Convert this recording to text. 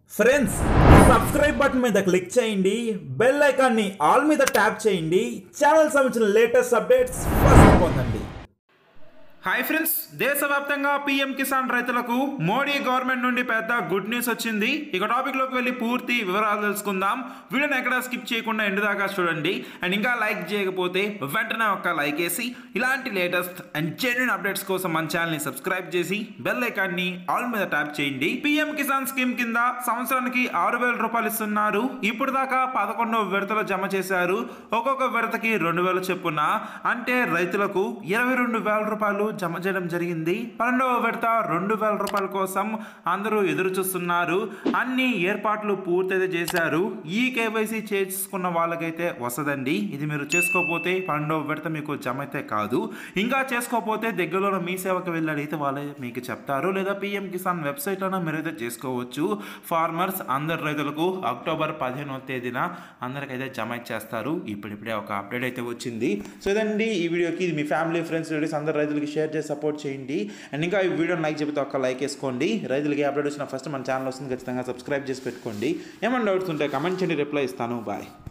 friends subscribe button మీద click చేయండి bell ఐకాన్ని ఆల్ మీద ట్యాప్ చేయండి ఛానల్ సంబంధించిన లేటెస్ట్ అప్డేట్స్ ఫస్ట్ పొందండి హాయ్ ఫ్రెండ్స్ దేశవ్యాప్తంగా పీఎం కిసాన్ రైతులకు మోడీ గవర్నమెంట్ నుండి పెద్ద గుడ్ న్యూస్ వచ్చింది ఇక టాపిక్ లోకి వెళ్ళి పూర్తి వివరాలు తెలుసుకుందాం వీడియోని ఎక్కడ స్కిప్ చేయకుండా ఎండు దాకా చూడండి అండ్ ఇంకా లైక్ చేయకపోతే వెంటనే ఒక లైక్ వేసి ఇలాంటి లేటెస్ట్ అండ్ జెన్యున్ అప్డేట్స్ కోసం మన ఛానల్ ని సబ్స్క్రైబ్ చేసి బెల్ ఐకాన్ ని ఆల్ మీద ట్యాప్ చేయండి పీఎం కిసాన్ స్కీమ్ కింద సంవత్సరానికి ఆరు వేల రూపాయలు ఇస్తున్నారు ఇప్పుడు దాకా పదకొండు విడతలు జమ చేశారు ఒక్కొక్క విడతకి రెండు వేలు చెప్పున అంటే రైతులకు ఇరవై రెండు వేల రూపాయలు జమ చేయడం జరిగింది పన్నెండవ విడత రెండు వేల రూపాయల కోసం అందరూ ఎదురు చూస్తున్నారు అన్ని ఏర్పాట్లు పూర్తయితే చేశారు ఈ కేవైసీ చేసుకున్న వాళ్ళకైతే వస్తుందండి ఇది మీరు చేసుకోకపోతే పన్నెండవ విడత మీకు జమ అయితే కాదు ఇంకా చేసుకోకపోతే దగ్గరలో మీ సేవకు వెళ్ళి అడిగితే వాళ్ళే మీకు చెప్తారు లేదా పిఎం కిసాన్ వెబ్సైట్లోనే మీరైతే చేసుకోవచ్చు ఫార్మర్స్ అందరు రైతులకు అక్టోబర్ పదిహేనవ తేదీన అందరికైతే జమ చేస్తారు ఇప్పుడిప్పుడే ఒక అప్డేట్ అయితే వచ్చింది సో ఇదండి ఈ వీడియోకి ఇది మీ ఫ్యామిలీ ఫ్రెండ్స్ రిలేటివ్స్ అందరు రైతులకి షేర్ చేసి సపోర్ట్ చేయండి అండ్ ఇంకా ఈ వీడియోని లైక్ చెప్తే ఒక లైక్ వేసుకోండి రైతులకి అప్డేట్ వచ్చిన ఫస్ట్ మన ఛానల్ వస్తుంది ఖచ్చితంగా సబ్స్క్రైబ్ చేసి పెట్టుకోండి ఏమైనా డౌట్స్ ఉంటే కమెంట్ చేయండి రిప్లై ఇస్తాను బాయ్